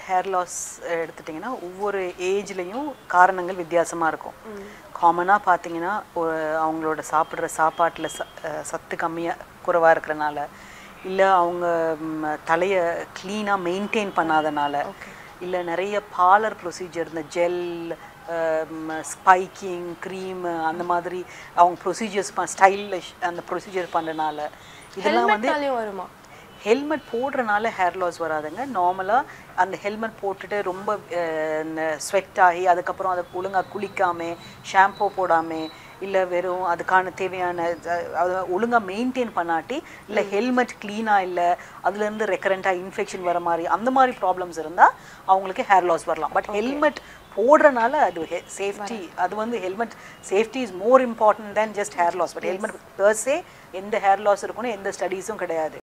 hair loss எடுத்துட்டிங்கன்னா ஒவ்வொரு ஏஜ்லேயும் காரணங்கள் வித்தியாசமாக இருக்கும் காமனாக பார்த்தீங்கன்னா ஒரு அவங்களோட சாப்பிட்ற சாப்பாட்டில் ச அஹ் சத்து கம்மியாக குறைவாக இருக்கிறனால இல்லை அவங்க ம், தலையை க்ளீனாக மெயின்டைன் பண்ணாதனால இல்லை நிறைய பார்லர் ப்ரொசீஜர் இந்த ஜெல் ஸ்பைக்கிங் க்ரீம் அந்த மாதிரி அவங்க ப்ரொசீஜர்ஸ் ஸ்டைலிஷ் அந்த ப்ரொசீஜர் பண்ணுறனால இதெல்லாம் வந்து ஹெல்மெட்னாலையும் வருமா ஹெல்மெட் போடுறனால ஹேர் லாஸ் வராதுங்க நார்மலாக அந்த ஹெல்மெட் போட்டுட்டு ரொம்ப ஸ்வெட் ஆகி அதுக்கப்புறம் அதை ஒழுங்காக குளிக்காம ஷாம்பு போடாம இல்லை வெறும் அதுக்கான தேவையான அஹ், அதை ஒழுங்காக மெயின்டைன் பண்ணாட்டி இல்லை ஹெல்மெட் க்ளீனாக இல்லை அதுலேருந்து ரெக்கரண்ட்டாக இன்ஃபெக்ஷன் வர மாதிரி அந்த மாதிரி ப்ராப்ளம்ஸ் இருந்தால் அவங்களுக்கு ஹேர் லாஸ் வரலாம் பட் ஹெல்மெட் போடுறனால அது சேஃப்டி அது வந்து helmet safety is more important than just hair loss but helmet per se எந்த ஹேர் லாஸ் இருக்குன்னு எந்த ஸ்டடீஸும் கிடையாது